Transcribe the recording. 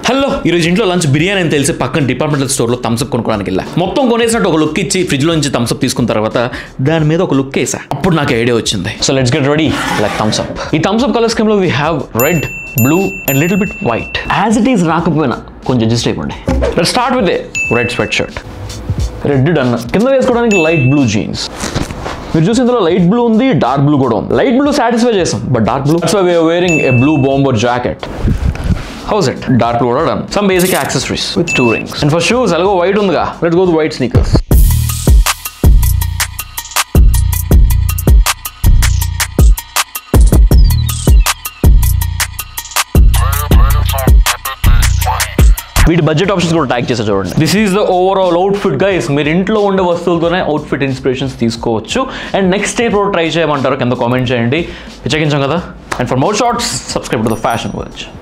hello ఈరోజు ఇంట్లో lunch biryani అని తెలిసి పక్కన డిపార్ట్మెంటల్ స్టోర్లో థమ్స్అప్ కొనుక్కోడానికి వెళ్ళా మొత్తం కొనేసినట్టు ఒక లుక్ ఇచ్చి ఫ్రిడ్జ్లో నుంచి థమ్స్అప్ తీసుకున్న తర్వాత దాని మీద ఒక లుక్ వేసా అప్పుడు నాకు ఐడియా వచ్చింది so let's get ready like Thums Up ఈ థమ్స్అప్ కలర్ స్కీమ్లో we have red blue and little bit white as it is రాకపోయినా కొంచెం అడ్జస్ట్ అయిపోండి let start with red sweatshirt red done కింద వేసుకోవడానికి లైట్ బ్లూ జీన్స్ మీరు చూసి ఇందులో లైట్ బ్లూ ఉంది డార్క్ బ్లూ కూడా ఉంది లైట్ బ్లూ సాటిస్ఫై చేసాం but dark blue so we are wearing a blue bomber jacket how's it dark blue కూడా done some basic accessories with two rings and for shoes అలాగో white ఉందిగా let go white sneakers వీటి budget options కూడా tag చేసా చూడండి this is the overall outfit guys మీరు ఇంట్లో ఉండే వస్తువులతోనే అవుట్ఫిట్ ఇన్స్పిరేషన్స్ తీసుకోవచ్చు and next a product try చేయమంటారు కింద కామెంట్ చేయండి చెక్కించాం కదా and for more shorts subscribe to the fashion virtue